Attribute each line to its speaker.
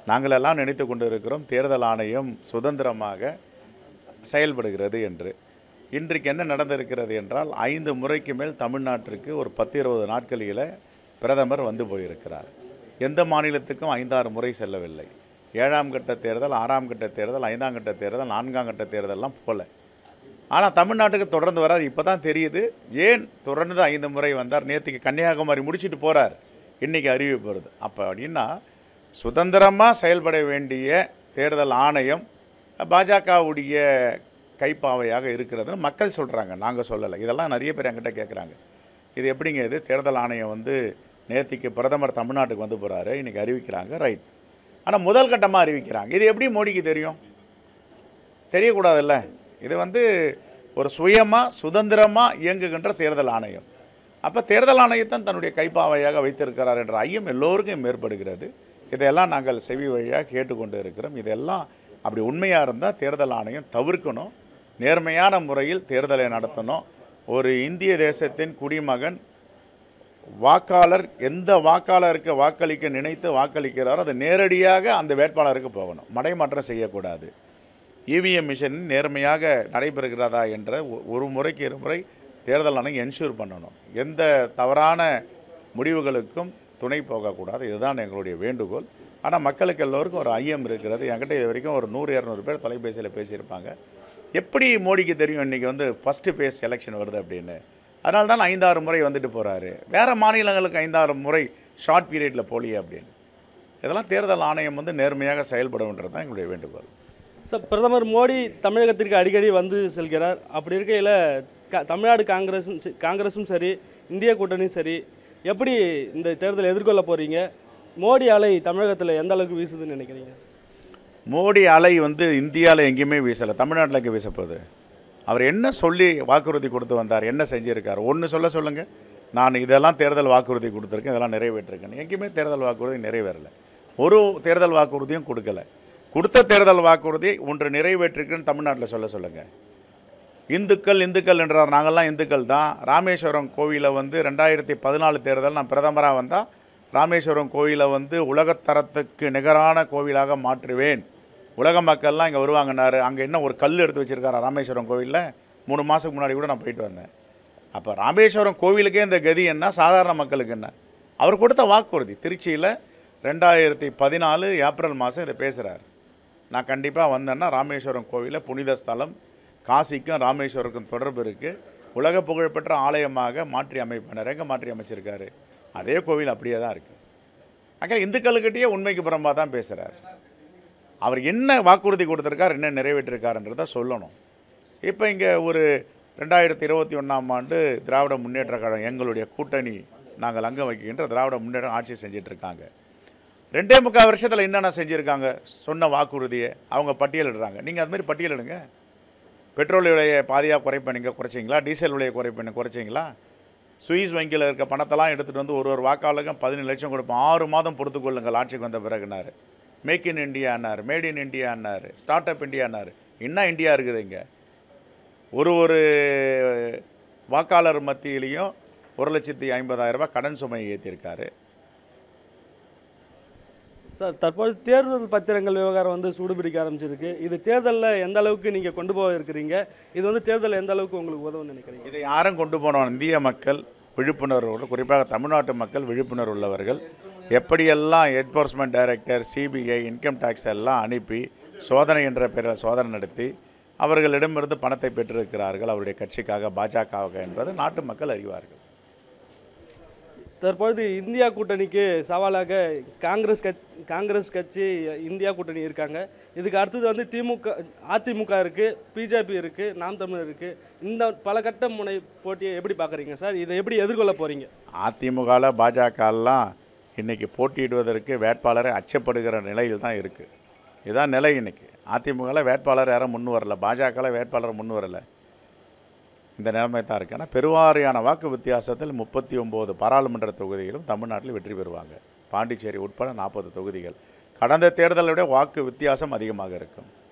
Speaker 1: நாங்களெல்லாம் நினைத்து கொண்டு இருக்கிறோம் தேர்தல் ஆணையம் சுதந்திரமாக செயல்படுகிறது என்று இன்றைக்கு என்ன நடந்திருக்கிறது என்றால் ஐந்து முறைக்கு மேல் தமிழ்நாட்டிற்கு ஒரு பத்து இருபது நாட்களில் பிரதமர் வந்து போயிருக்கிறார் எந்த மாநிலத்துக்கும் ஐந்தாறு முறை செல்லவில்லை ஏழாம் கட்ட தேர்தல் ஆறாம் கட்ட தேர்தல் ஐந்தாம் கட்ட தேர்தல் நான்காம் கட்ட தேர்தல்லாம் போகல ஆனால் தமிழ்நாட்டுக்கு தொடர்ந்து வரார் இப்போ தான் தெரியுது ஏன் தொடர்ந்து ஐந்து முறை வந்தார் நேற்றுக்கு கன்னியாகுமரி முடிச்சிட்டு போகிறார் இன்றைக்கி அறிவிப்பு வருது அப்போ அப்படின்னா சுதந்திரமாக செயல்பட வேண்டிய தேர்தல் ஆணையம் பாஜகவுடைய கைப்பாவையாக இருக்கிறதுன்னு மக்கள் சொல்கிறாங்க நாங்கள் சொல்லலை இதெல்லாம் நிறைய பேர் என்கிட்ட கேட்குறாங்க இது எப்படிங்க இது தேர்தல் ஆணையம் வந்து நேத்திக்கு பிரதமர் தமிழ்நாட்டுக்கு வந்து போகிறாரு இன்றைக்கி அறிவிக்கிறாங்க ரைட் ஆனால் முதல் கட்டமாக அறிவிக்கிறாங்க இது எப்படி மோடிக்கு தெரியும் தெரியக்கூடாதுல்ல இது வந்து ஒரு சுயமாக சுதந்திரமாக இயங்குகின்ற தேர்தல் ஆணையம் அப்போ தேர்தல் ஆணையத்தான் தன்னுடைய கைப்பாவையாக வைத்திருக்கிறார் என்ற ஐயம் எல்லோருக்கும் ஏற்படுகிறது இதையெல்லாம் நாங்கள் செவி வழியாக கேட்டுக்கொண்டு இருக்கிறோம் இதெல்லாம் அப்படி உண்மையாக இருந்தால் தேர்தல் ஆணையம் தவிர்க்கணும் நேர்மையான முறையில் தேர்தலை நடத்தணும் ஒரு இந்திய தேசத்தின் குடிமகன் வாக்காளர் எந்த வாக்காளருக்கு வாக்களிக்க நினைத்து வாக்களிக்கிறாரோ அது நேரடியாக அந்த வேட்பாளருக்கு போகணும் மடைமாற்றம் செய்யக்கூடாது இவிஎம் மிஷின் நேர்மையாக நடைபெறுகிறதா என்ற ஒ- ஒரு முறைக்கு இருமுறை தேர்தல் ஆணையம் என்ஷூர் பண்ணணும் எந்த தவறான முடிவுகளுக்கும் துணை போகக்கூடாது இதுதான் எங்களுடைய வேண்டுகோள் ஆனால் மக்களுக்கு எல்லோருக்கும் ஒரு ஐயம் இருக்கிறது என்கிட்ட இது வரைக்கும் ஒரு நூறு இரநூறு பேர் தொலைபேசியில் பேசியிருப்பாங்க எப்படி மோடிக்கு தெரியும் இன்றைக்கி வந்து ஃபஸ்ட்டு பேஸ் எலெக்ஷன் வருது அப்படின்னு அதனால தான் ஐந்தாறு முறை வந்துட்டு போகிறாரு வேறு மாநிலங்களுக்கு ஐந்தாறு முறை ஷார்ட் பீரியடில் போலியே அப்படின்னு இதெல்லாம் தேர்தல் ஆணையம் வந்து நேர்மையாக செயல்படும்ன்றது தான் எங்களுடைய வேண்டுகோள்
Speaker 2: சார் பிரதமர் மோடி தமிழகத்திற்கு அடிக்கடி வந்து செல்கிறார் அப்படி இருக்கையில் க தமிழ்நாடு காங்கிரஸும் ச- காங்கிரஸும் சரி இந்திய கூட்டணியும் சரி எப்படி இந்த தேர்தலை எதிர்கொள்ள போகிறீங்க மோடி அலை தமிழகத்தில் எந்த அளவுக்கு வீசுதுன்னு நினைக்கிறீங்க
Speaker 1: மோடி அலை வந்து இந்தியாவில் எங்கேயுமே வீசலை தமிழ்நாட்டில் எங்கே வீசப்போகுது அவர் என்ன சொல்லி வாக்குறுதி கொடுத்து வந்தார் என்ன செஞ்சுருக்கார் ஒன்று சொல்ல சொல்லுங்கள் நான் இதெல்லாம் தேர்தல் வாக்குறுதி கொடுத்துருக்கேன் இதெல்லாம் நிறைவேற்றிருக்கேன் எங்கேயுமே தேர்தல் வாக்குறுதி நிறைவேறலை ஒரு தேர்தல் வாக்குறுதியும் கொடுக்கல கொடுத்த தேர்தல் வாக்குறுதி ஒன்று நிறைவேற்றிருக்குன்னு தமிழ்நாட்டில் சொல்ல சொல்லுங்கள் இந்துக்கள் இந்துக்கள் என்றார் நாங்கள்லாம் இந்துக்கள் தான் ராமேஸ்வரம் கோவிலை வந்து ரெண்டாயிரத்தி பதினாலு தேர்தல் நான் பிரதமராக வந்தால் ராமேஸ்வரம் கோவிலை வந்து உலகத்தரத்துக்கு நிகரான கோவிலாக மாற்றுவேன் உலக மக்கள்லாம் இங்கே வருவாங்கன்னாரு அங்கே என்ன ஒரு கல் எடுத்து வச்சுருக்காரா ராமேஸ்வரம் கோவிலில் மூணு மாதத்துக்கு முன்னாடி கூட நான் போயிட்டு வந்தேன் அப்போ ராமேஸ்வரம் கோவிலுக்கே இந்த கதி என்ன சாதாரண மக்களுக்கு என்ன அவர் கொடுத்த வாக்குறுதி திருச்சியில் ரெண்டாயிரத்தி பதினாலு ஏப்ரல் மாதம் இதை பேசுகிறார் நான் கண்டிப்பாக வந்தேன்னா ராமேஸ்வரம் கோவிலில் புனித ஸ்தலம் காசிக்கும் ராமேஸ்வரருக்கும் தொடர்பு இருக்குது உலக புகழ்பெற்ற ஆலயமாக மாற்றி அமைப்பினர் எங்கே மாற்றி அமைச்சிருக்காரு அதே கோவில் அப்படியே தான் இருக்குது அங்கே இந்துக்களுக்கிட்டேயே உண்மைக்கு புறம்பாக தான் பேசுகிறார் அவர் என்ன வாக்குறுதி கொடுத்துருக்கார் என்ன நிறைவேற்றிருக்காருன்றதை சொல்லணும் இப்போ இங்கே ஒரு ரெண்டாயிரத்தி இருபத்தி ஒன்றாம் ஆண்டு திராவிட முன்னேற்ற கழகம் எங்களுடைய கூட்டணி நாங்கள் அங்கம் வைக்கின்ற திராவிட முன்னேற்றம் ஆட்சி செஞ்சிட்ருக்காங்க ரெண்டே முக்கால் வருஷத்தில் என்னென்ன செஞ்சுருக்காங்க சொன்ன வாக்குறுதியை அவங்க பட்டியலிடுறாங்க நீங்கள் அது மாதிரி பட்டியலிடுங்க பெட்ரோல் விலையை பாதியாக குறைப்பேன் நீங்கள் குறைச்சிங்களா டீசல் விலையை குறைப்பேன் குறைச்சிங்களா சுவிஸ் வங்கியில் இருக்க பணத்தெல்லாம் எடுத்துகிட்டு வந்து ஒரு ஒரு வாக்காளருக்கும் பதினேழு லட்சம் கொடுப்போம் ஆறு மாதம் பொறுத்துக்கொள்ளுங்கள் ஆட்சிக்கு வந்த பிறகுனார் மேக் இன் இந்தியான்னார் மேட் இன் இந்தியான்னார் ஸ்டார்ட் அப் இந்தியான்னார் என்ன இந்தியா இருக்குது இங்கே ஒரு ஒரு வாக்காளர் மத்தியிலையும் ஒரு லட்சத்தி ஐம்பதாயிரம் ரூபாய் கடன் சுமையை ஏற்றிருக்காரு
Speaker 2: சார் தற்போது தேர்தல் பத்திரங்கள் விவகாரம் வந்து சூடுபிடிக்க ஆரம்பிச்சிருக்கு இது தேர்தலில் எந்த அளவுக்கு நீங்கள் கொண்டு போக இருக்கிறீங்க இது வந்து தேர்தலில் எந்த அளவுக்கு உங்களுக்கு உதவும்னு நினைக்கிறீங்க
Speaker 1: இதை யாரும் கொண்டு போனோம் இந்திய மக்கள் விழிப்புணர்வு குறிப்பாக தமிழ்நாட்டு மக்கள் விழிப்புணர்வு உள்ளவர்கள் எப்படியெல்லாம் enforcement director CBI income tax எல்லாம் அனுப்பி சோதனை என்ற பெயரில் சோதனை நடத்தி அவர்களிடமிருந்து பணத்தை பெற்றிருக்கிறார்கள் அவருடைய கட்சிக்காக பாஜகவாக என்பது நாட்டு மக்கள் அறிவார்கள்
Speaker 2: தற்பொழுது இந்தியா கூட்டணிக்கு சவாலாக காங்கிரஸ் கட்சி காங்கிரஸ் கட்சி இந்தியா கூட்டணி இருக்காங்க இதுக்கு அடுத்தது வந்து திமுக அதிமுக இருக்குது பிஜேபி இருக்குது நாம் தமிழர் இருக்குது இந்த பல கட்ட முனை போட்டியை எப்படி பார்க்குறீங்க சார் இதை எப்படி எதிர்கொள்ள போகிறீங்க
Speaker 1: அதிமுகவில் பாஜகலாம் இன்றைக்கி போட்டியிடுவதற்கு வேட்பாளரை அச்சப்படுகிற நிலையில் தான் இருக்குது இதுதான் நிலை இன்னைக்கு அதிமுகவில் வேட்பாளர் யாரும் முன் வரல பாஜகவில் வேட்பாளர் முன் வரல இந்த நிலைமை தான் இருக்குது ஆனால் பெருவாரியான வாக்கு வித்தியாசத்தில் முப்பத்தி ஒம்பது பாராளுமன்ற தொகுதிகளும் தமிழ்நாட்டில் வெற்றி பெறுவாங்க பாண்டிச்சேரி உட்பட நாற்பது தொகுதிகள் கடந்த தேர்தலை விட வாக்கு வித்தியாசம் அதிகமாக இருக்கும்